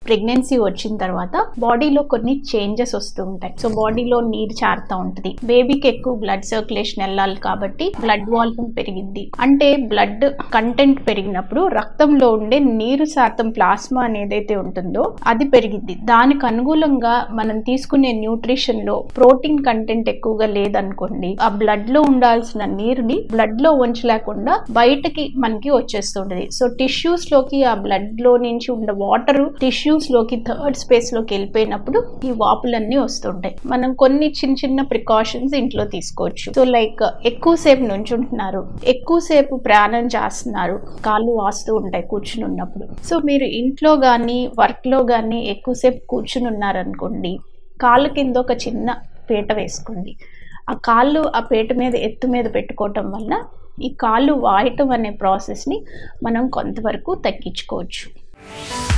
pregnancy వచ్చిన తర్వాత బాడీలో కొన్ని చేంజెస్ వస్తూ ఉంటాయి సో బాడీలో నీరు చారుతూ ఉంటుంది బేబీకి ఎక్కువ బ్లడ్ సర్క్యులేషన్ వెళ్ళాలి కాబట్టి బ్లడ్ వాల్యూమ్ పెరిగింది అంటే బ్లడ్ కంటెంట్ పెరిగినప్పుడు రక్తంలో ఉండే నీరు శాతం ప్లాస్మా అనేదైతే ఉంటుందో అది పెరిగింది దానికి అనుకూలంగా మనం తీసుకునే న్యూట్రిషన్ లో ప్రోటీన్ కంటెంట్ ఎక్కువగా లేదనుకోండి ఆ బ్లడ్ లో ఉండాల్సిన నీరుని బ్లడ్ లో ఉంచలేకుండా బయటకి మనకి వచ్చేస్తుంటది సో టిష్యూస్ లోకి ఆ బ్లడ్ లో నుంచి ఉండే వాటర్ టిష్యూస్ లోకి థర్డ్ స్పేస్ లోకి వెళ్ళిపోయినప్పుడు ఈ వాపులన్నీ వస్తుంటాయి మనం కొన్ని చిన్న చిన్న ప్రికాషన్స్ ఇంట్లో తీసుకోవచ్చు సో లైక్ ఎక్కువసేపు నుంచుంటున్నారు ఎక్కువసేపు ప్రయాణం చేస్తున్నారు కాళ్ళు వాస్తూ ఉంటాయి కూర్చుని ఉన్నప్పుడు సో మీరు ఇంట్లో కానీ వర్క్లో కానీ ఎక్కువసేపు కూర్చుని ఉన్నారనుకోండి కాళ్ళ కింద ఒక చిన్న పీట వేసుకోండి ఆ కాళ్ళు ఆ పీట మీద ఎత్తు మీద పెట్టుకోవటం వల్ల ఈ కాళ్ళు వాయటం అనే ప్రాసెస్ని మనం కొంతవరకు తగ్గించుకోవచ్చు